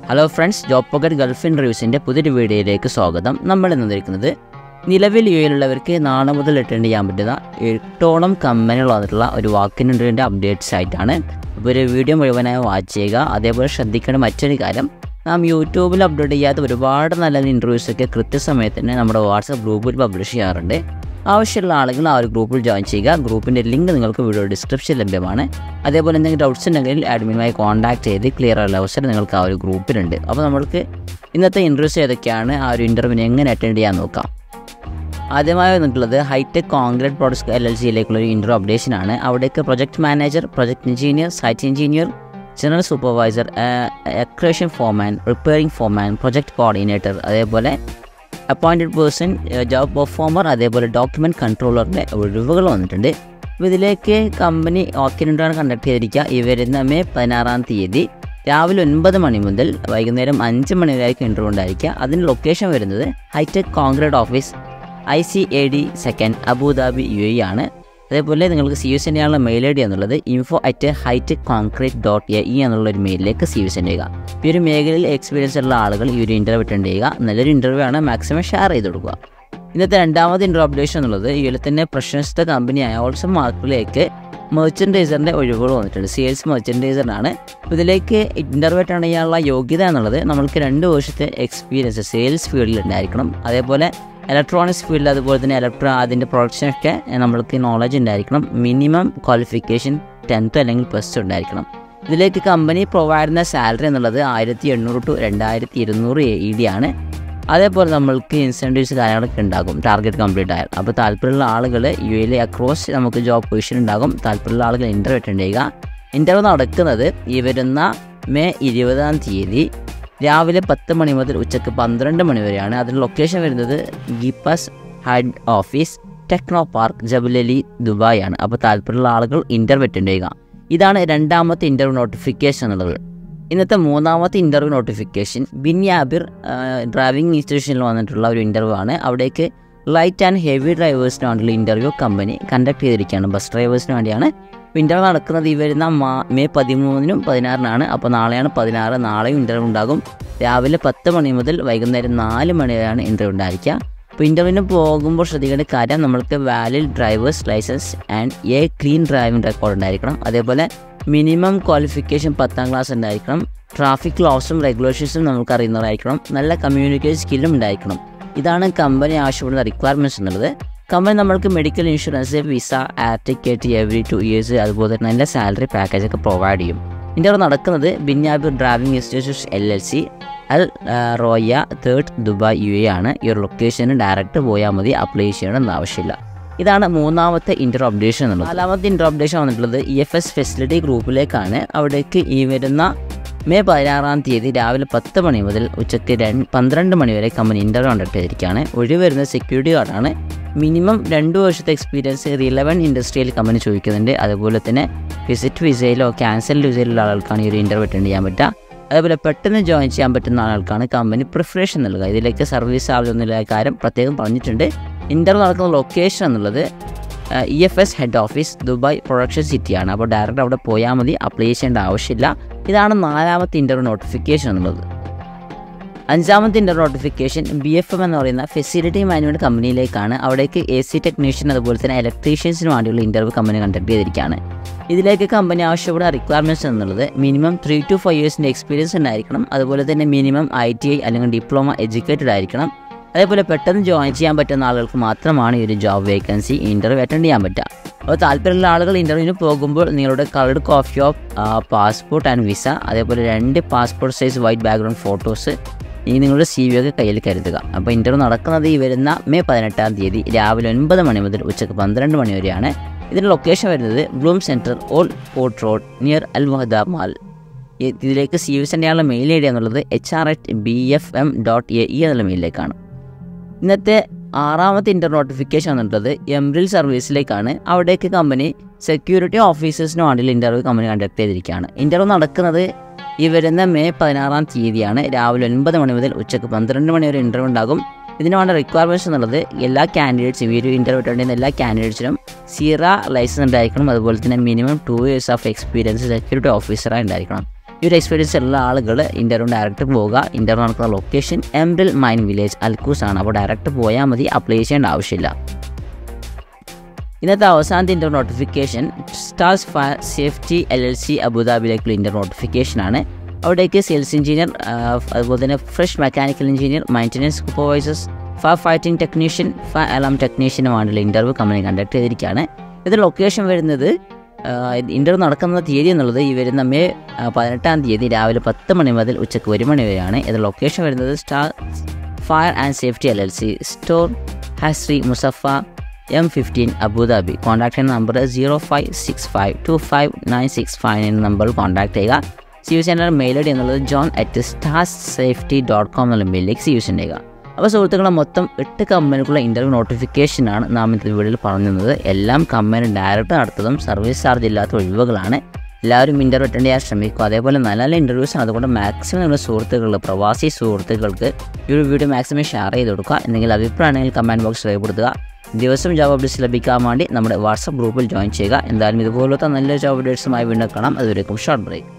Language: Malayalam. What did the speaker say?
hello friends job pocket Gulf ഇൻ്റർവ്യൂസിൻ്റെ പുതിയൊരു വീഡിയോയിലേക്ക് സ്വാഗതം നമ്മൾ ഇന്ന് വന്നിരിക്കുന്നത് നിലവിൽ യു എയിലുള്ളവർക്ക് നാളെ മുതൽ അറ്റൻഡ് ചെയ്യാൻ പറ്റുന്ന എട്ടോളം കമ്പനികൾ വന്നിട്ടുള്ള ഒരു വാക്കിൻ ഇൻ്റർവ്യൂവിൻ്റെ അപ്ഡേറ്റ്സ് ആയിട്ടാണ് അപ്പോൾ ഒരു വീഡിയോ മുഴുവനായി വാച്ച് ചെയ്യുക അതേപോലെ ശ്രദ്ധിക്കേണ്ട മറ്റൊരു കാര്യം നാം യൂട്യൂബിൽ അപ്ലോഡ് ചെയ്യാത്ത ഒരുപാട് നല്ല ഇൻ്റർവ്യൂസൊക്കെ കൃത്യസമയത്ത് തന്നെ നമ്മുടെ വാട്സപ്പ് ഗ്രൂപ്പിൽ പബ്ലിഷ് ചെയ്യാറുണ്ട് ആവശ്യമുള്ള ആളുകൾ ആ ഒരു ഗ്രൂപ്പിൽ ജോയിൻ ചെയ്യുക ഗ്രൂപ്പിൻ്റെ ലിങ്ക് നിങ്ങൾക്ക് വീഡിയോ ഡിസ്ക്രിപ്ഷൻ ലഭ്യമാണ് അതേപോലെ എന്തെങ്കിലും ഡൗട്ട്സ് ഉണ്ടെങ്കിൽ അഡ്മിനുമായി കോൺടാക്ട് ചെയ്ത് ക്ലിയർ ആയുള്ള അവസരം നിങ്ങൾക്ക് ആ ഒരു ഗ്രൂപ്പിലുണ്ട് അപ്പോൾ നമ്മൾക്ക് ഇന്നത്തെ ഇൻട്രസ്റ്റ് ഏതൊക്കെയാണ് ആ ഒരു ഇൻ്റർവ്യൂവിനെ എങ്ങനെ അറ്റൻഡ് ചെയ്യാൻ നോക്കാം ആദ്യമായി വന്നിട്ടുള്ളത് hitech concrete products L L സിയിലേക്കുള്ള ഒരു ഇൻ്റർവ്യൂ അപ്ഡേഷൻ ആണ് അവിടേക്ക് project manager project engineer site engineer general supervisor erection foreman repairing foreman project coordinator അതേപോലെ അപ്പോയിൻറ്റഡ് പേഴ്സൺ ജോബ് പെർഫോമർ അതേപോലെ ഡോക്യുമെൻറ്റ് കൺട്രോളറിൻ്റെ ഒഴിവുകൾ വന്നിട്ടുണ്ട് അപ്പോൾ ഇതിലേക്ക് കമ്പനി ഓക്കിനുണ്ടാണ് കണ്ടക്ട് ചെയ്തിരിക്കുക ഈ വരുന്ന മെയ് പതിനാറാം തീയതി രാവിലെ ഒൻപത് മണി മുതൽ വൈകുന്നേരം അഞ്ച് മണി വരെയായിരിക്കും ഇൻ്റർവ്യൂ ഉണ്ടായിരിക്കുക അതിന് ലൊക്കേഷൻ വരുന്നത് hitech concrete office I C A D second Abu Dhabi U A ആണ് അതേപോലെ നിങ്ങൾക്ക് സി യു സെൻഡ് ചെയ്യാനുള്ള മെയിൽ ഐ ഡി എന്നുള്ളത് info at hitech concrete dot A E എന്നുള്ള ഒരു മെയിലിലേക്ക് സി യു സെൻഡ് ചെയ്യുക ഈ ഒരു മേഖലയിൽ എക്സ്പീരിയൻസ് ഉള്ള ആളുകൾ ഈ ഒരു ഇൻ്റർവ്യൂ അറ്റൻഡ് ചെയ്യുക നല്ലൊരു ഇൻ്റർവ്യൂ ആണ് മാക്സിമം ഷെയർ ചെയ്ത് കൊടുക്കുക ഇന്നത്തെ രണ്ടാമത് ഇൻ്റർവ്യൂ അപ്ഡേഷൻ എന്നുള്ളത് ഇതിൽ തന്നെ പ്രശസ്ത കമ്പനിയായ ഓൾസം മാർക്കിലേക്ക് മെർച്ചൻഡൈസറിൻ്റെ ഒഴിവുകൾ വന്നിട്ടുണ്ട് സെയിൽസ് മെർച്ചൻഡൈസറിനാണ് ഇതിലേക്ക് ഇൻ്റർവ്യൂ അറ്റൻഡ് ചെയ്യാനുള്ള യോഗ്യത എന്നുള്ളത് നമ്മൾക്ക് രണ്ട് വർഷത്തെ എക്സ്പീരിയൻസ് സെയിൽസ് ഫീൽഡിൽ ഉണ്ടായിരിക്കണം അതേപോലെ ഇലക്ട്രോണിക്സ് ഫീൽഡ് അതുപോലെ തന്നെ ഇലക്ട്രോ അതിൻ്റെ പ്രൊഡക്ഷനൊക്കെ നമ്മൾക്ക് നോളജ് ഉണ്ടായിരിക്കണം മിനിമം ക്വാളിഫിക്കേഷൻ ടെൻത്ത് അല്ലെങ്കിൽ പ്ലസ് ടു ഉണ്ടായിരിക്കണം ഇതിലേക്ക് കമ്പനി പ്രൊവൈഡ് ചെയ്യുന്ന സാലറി എന്നുള്ളത് ആയിരത്തി എണ്ണൂറ് ടു രണ്ടായിരത്തി ഇരുന്നൂറ് ഇ ഡി ആണ് അതേപോലെ നമ്മൾക്ക് ഇൻസെൻറ്റീവ്സ് കാര്യങ്ങളൊക്കെ ഉണ്ടാകും ടാർഗറ്റ് കംപ്ലീറ്റ് ആയാൽ അപ്പോൾ താല്പര്യമുള്ള ആളുകൾ യു എയിൽ അക്രോസ് നമുക്ക് ജോബ് പൊസിഷൻ ഉണ്ടാകും താല്പര്യമുള്ള ആളുകൾ ഇൻ്റർവ്യൂ അറ്റൻഡ് ചെയ്യുക ഇൻ്റർവ്യൂ നടക്കുന്നത് ഈ വരുന്ന മെയ് ഇരുപതാം തീയതി രാവിലെ പത്ത് മണി മുതൽ ഉച്ചയ്ക്ക് പന്ത്രണ്ട് മണി വരെയാണ് അതിൻ്റെ ലൊക്കേഷൻ വരുന്നത് ഗിപ്പസ് head office techno park Jebel Ali Dubai ആണ് അപ്പോൾ താല്പര്യമുള്ള ആളുകൾ ഇൻ്റർവ്യൂ അറ്റൻഡ് ചെയ്യുക ഇതാണ് രണ്ടാമത്തെ ഇൻ്റർവ്യൂ നോട്ടിഫിക്കേഷൻ എന്നുള്ളത് ഇന്നത്തെ മൂന്നാമത്തെ ഇൻ്റർവ്യൂ നോട്ടിഫിക്കേഷൻ ബിൻയാബിർ ഡ്രൈവിംഗ് ഇൻസ്റ്റിറ്റ്യൂഷനിൽ വന്നിട്ടുള്ള ഒരു ഇൻ്റർവ്യൂ ആണ് അവിടേക്ക് ലൈറ്റ് ആൻഡ് ഹെവി ഡ്രൈവേഴ്സിന് വേണ്ടിയുള്ള ഇൻ്റർവ്യൂ കമ്പനി കണ്ടക്ട് ചെയ്തിരിക്കുകയാണ് ബസ് ഡ്രൈവേഴ്സിന് വേണ്ടിയാണ് ഇൻ്റർവ്യൂ നടക്കുന്നത് ഈ വരുന്ന മാ മെയ് പതിമൂന്നിനും പതിനാറിനാണ് അപ്പോൾ നാളെയാണ് പതിനാറ് നാളെയും ഇൻ്റർവ്യൂ ഉണ്ടാകും രാവിലെ പത്ത് മണി മുതൽ വൈകുന്നേരം നാല് മണി വരെയാണ് ഇൻ്റർവ്യൂ ഉണ്ടായിരിക്കുക അപ്പോൾ ഇൻ്റർവ്യൂവിന് പോകുമ്പോൾ ശ്രദ്ധിക്കേണ്ട കാര്യം നമ്മൾക്ക് valid drivers license and a clean driving record ഉണ്ടായിരിക്കണം അതേപോലെ മിനിമം ക്വാളിഫിക്കേഷൻ പത്താം ക്ലാസ് ഉണ്ടായിരിക്കണം ട്രാഫിക് ലോസും റെഗുലേഷൻസും നമുക്ക് അറിയുന്നതായിരിക്കണം നല്ല കമ്മ്യൂണിക്കേഷൻ സ്കില്ലും ഉണ്ടായിരിക്കണം ഇതാണ് കമ്പനി ആവശ്യപ്പെടുന്ന റിക്വയർമെൻറ്റ്സ് എന്നുള്ളത് കമ്പനി നമ്മൾക്ക് medical insurance visa air ticket every two years അതുപോലെ തന്നെ നല്ല സാലറി പാക്കേജ് ഒക്കെ പ്രൊവൈഡ് ചെയ്യും ഇന്ത്യയിൽ നടക്കുന്നത് Binyabir driving institute L L C Al Roya third Dubai U A ആണ് ഈ ഒരു ലൊക്കേഷന് ഡയറക്റ്റ് പോയാൽ മതി അപ്ലൈ ചെയ്യണമെന്ന് ആവശ്യമില്ല ഇതാണ് മൂന്നാമത്തെ ഇൻ്റർ അപ്ഡേഷൻ എന്നുള്ളത് നാലാമത്തെ ഇൻ്റർ അപ്ഡേഷൻ വന്നിട്ടുള്ളത് ഇ എഫ് എസ് ഫെസിലിറ്റി ഗ്രൂപ്പിലേക്കാണ് അവിടേക്ക് ഈ വരുന്ന മെയ് പതിനാറാം തീയതി രാവിലെ പത്ത് മണി മുതൽ ഉച്ചയ്ക്ക് രണ്ട് പന്ത്രണ്ട് മണി വരെ കമ്പനി ഇൻ്റർവ്യൂ കണ്ടക്ട് ചെയ്തിരിക്കുകയാണ് ഒഴിവ് വരുന്ന സെക്യൂരിറ്റി ഗാർഡാണ് മിനിമം രണ്ട് വർഷത്തെ എക്സ്പീരിയൻസ് റിലവൻ ഇൻഡസ്ട്രിയിൽ കമ്പനി ചോദിക്കുന്നുണ്ട് അതുപോലെ തന്നെ വിസിറ്റ് വിസയിലോ ക്യാൻസൽ വിസയിലുള്ള ആളുകൾക്കാണ് ഈ ഒരു ഇൻ്റർവ്യൂ അറ്റൻഡ് ചെയ്യാൻ പറ്റുക അതേപോലെ പെട്ടെന്ന് ജോയിൻ ചെയ്യാൻ പറ്റുന്ന ആൾക്കാണ് കമ്പനി പ്രിഫറേഷൻ നൽകുക ഇതിലേക്ക് സർവീസ് ആവശ്യമൊന്നുമില്ല കാര്യം പ്രത്യേകം പറഞ്ഞിട്ടുണ്ട് ഇൻ്റർവ്യൂ നടക്കുന്ന ലൊക്കേഷൻ എന്നുള്ളത് E F S head office Dubai production സിറ്റിയാണ് അപ്പോൾ ഡയറക്റ്റ് അവിടെ പോയാൽ മതി അപ്ലൈ ചെയ്യേണ്ട ആവശ്യമില്ല ഇതാണ് നാലാമത്തെ ഇൻ്റർവ്യൂ നോട്ടിഫിക്കേഷൻ എന്നുള്ളത് അഞ്ചാമത്തെ inter notification B F M എന്ന് പറയുന്ന ഫെസിലിറ്റി മാനേജ്മെൻറ്റ് കമ്പനിയിലേക്കാണ് അവിടേക്ക് എ സി ടെക്നീഷ്യൻ അതുപോലെ തന്നെ ഇലക്ട്രീഷ്യൻസിന് വേണ്ടിയുള്ള ഇൻ്റർവ്യൂ കമ്പനി കണ്ടക്ട് ചെയ്തിരിക്കുകയാണ് ഇതിലേക്ക് കമ്പനി ആവശ്യപ്പെടുന്ന റിക്വയർമെൻറ്റ്സ് എന്നുള്ളത് മിനിമം ത്രീ ടു ഫൈവ് ഇയേഴ്സിൻ്റെ എക്സ്പീരിയൻസ് ഉണ്ടായിരിക്കണം അതുപോലെ തന്നെ മിനിമം ഐ ടി ഐ അല്ലെങ്കിൽ ഡിപ്ലോമ എഡ്യൂക്കേറ്റഡ് ആയിരിക്കണം അതേപോലെ പെട്ടെന്ന് ജോയിൻ ചെയ്യാൻ പറ്റുന്ന ആളുകൾക്ക് മാത്രമാണ് ഈ ഒരു ജോബ് വേക്കൻസി ഇൻ്റർവ്യൂ അറ്റൻഡ് ചെയ്യാൻ പറ്റുക അപ്പോൾ താല്പര്യമുള്ള ആളുകൾ ഇൻ്റർവ്യൂവിന് പോകുമ്പോൾ നിങ്ങളുടെ coloured copy of passport and visa അതേപോലെ രണ്ട് passport size white background photos ഇനി നിങ്ങളുടെ സി വി ഒക്കെ കയ്യിൽ കരുതുക അപ്പോൾ ഇൻ്റർവ്യൂ നടക്കുന്നത് ഈ വരുന്ന മെയ് പതിനെട്ടാം തീയതി രാവിലെ ഒൻപത് മണി മുതൽ ഉച്ചയ്ക്ക് പന്ത്രണ്ട് മണി വരെയാണ് ഇതിൻ്റെ ലൊക്കേഷൻ വരുന്നത് Bloom centre all port road near Al Wahda mall ഇതിലേക്ക് സി വി സെൻഡ് ചെയ്യാനുള്ള മെയിൽ ഐ ഡി എന്നുള്ളത് H R at B F M dot A E എന്നുള്ള മെയിലിലേക്കാണ് ഇന്നത്തെ ആറാമത്തെ ഇൻ്റർ നോട്ടിഫിക്കേഷൻ വന്നിട്ടുള്ളത് എംബ്രിൽ സർവീസിലേക്കാണ് അവിടേക്ക് കമ്പനി സെക്യൂരിറ്റി ഓഫീസേഴ്സിന് വേണ്ടിയുള്ള ഇൻ്റർവ്യൂ കമ്പനി കണ്ടക്ട് ചെയ്തിരിക്കുകയാണ് ഇൻ്റർവ്യൂ നടക്കുന്നത് ഈ വരുന്ന മെയ് പതിനാറാം തീയതിയാണ് രാവിലെ ഒൻപത് മണി മുതൽ ഉച്ചയ്ക്ക് പന്ത്രണ്ട് മണി വരെ ഇൻ്റർവ്യൂ ഉണ്ടാകും ഇതിന് വേണ്ട റിക്വയർമെൻറ്റ്സ് എന്നുള്ളത് എല്ലാ കാൻഡിഡേറ്റ്സും ഈ ഒരു ഇൻ്റർവ്യൂ അറ്റൻഡ് ചെയ്യുന്ന എല്ലാ കാൻഡിഡേറ്റ്സിനും സീറ ലൈസൻസ് ഉണ്ടായിരിക്കണം അതുപോലെ തന്നെ minimum two years of experience security ഓഫീസറായി ഉണ്ടായിരിക്കണം ഈ ഒരു എക്സ്പീരിയൻസ് ഉള്ള ആളുകൾ ഇൻ്റർവ്യൂ ഡയറക്റ്റ് പോവുക ഇൻ്റർവ്യൂ നടക്കുന്ന ലൊക്കേഷൻ എംബ്രിൽ മൈൻ വില്ലേജ് അൽക്കൂസ് ആണ് അപ്പോൾ ഡയറക്റ്റ് പോയാൽ മതി അപ്ലൈ ചെയ്യേണ്ട ആവശ്യമില്ല ഇന്നത്തെ അവസാനത്തെ inter notification stars fire safety L L C അബുദാബിയിലേക്കുള്ള ഇൻ്റർ നോട്ടിഫിക്കേഷനാണ് അവിടേക്ക് സെയിൽസ് എഞ്ചിനീയർ അതുപോലെ തന്നെ fresh mechanical engineer maintenance supervisors fire fighting technician fire alarm ടെക്നീഷ്യനുമായിട്ടുള്ള ഇൻ്റർവ്യൂ കമ്പനി കണ്ടക്ട് ചെയ്തിരിക്കുകയാണ് ഇത് ലൊക്കേഷൻ വരുന്നത് ഇൻ്റർവ്യൂ നടക്കുന്ന തീയതി എന്നുള്ളത് ഈ വരുന്ന മെയ് പതിനെട്ടാം തീയതി രാവിലെ പത്ത് മണി മുതൽ ഉച്ചയ്ക്ക് ഒരു മണി വരെയാണ് ഇത് ലൊക്കേഷൻ വരുന്നത് star fire and safety L L C store ഹസ്രി Mussafah M fifteen Abu Dhabi contact ചെയ്യുന്ന number zero five six five two five nine six five എന്ന നമ്പറിൽ കോൺടാക്ട് ചെയ്യുക C U send mail I D എന്നുള്ളത് John at stars safety dot com എന്നുള്ള മെയിലിലേക്ക് സി യു സെൻഡ് ചെയ്യുക അപ്പോൾ സുഹൃത്തുക്കളെ മൊത്തം എട്ട് കമ്പനിക്കുള്ള ഇൻ്റർവ്യൂ നോട്ടിഫിക്കേഷനാണ് നാം ഇന്നത്തെ വീഡിയോയിൽ പറഞ്ഞത് എല്ലാം കമ്പനി ഡയറക്റ്റ് നടത്തതും സർവീസ് ചാർജ് ഇല്ലാത്ത ഒഴിവുകളാണ് എല്ലാവരും ഇൻ്റർവ്യൂ അറ്റൻഡ് ചെയ്യാൻ ശ്രമിക്കുക അതേപോലെ നല്ല നല്ല ഇൻ്റർവ്യൂസ് ആണ് അതുകൊണ്ട് മാക്സിമം നമ്മുടെ സുഹൃത്തുക്കൾ പ്രവാസി സുഹൃത്തുക്കൾക്ക് ഈ ഒരു വീഡിയോ മാക്സിമം ഷെയർ ചെയ്ത് കൊടുക്കുക എന്തെങ്കിലും അഭിപ്രായമാണെങ്കിൽ കമൻറ്റ് ബോക്സ് രേഖപ്പെടുത്തുക ദിവസം ജോബ് അപ്ഡേറ്റ്സ് ലഭിക്കാൻ വേണ്ടി നമ്മുടെ വാട്സപ്പ് ഗ്രൂപ്പിൽ ജോയിൻ ചെയ്യുക എന്തായാലും ഇതുപോലത്തെ നല്ല ജോബ് അപ്ഡേറ്റ്സുമായി വീണ്ടും കാണാം അതുവരേക്കും ഷോർട്ട് ബ്രേക്ക്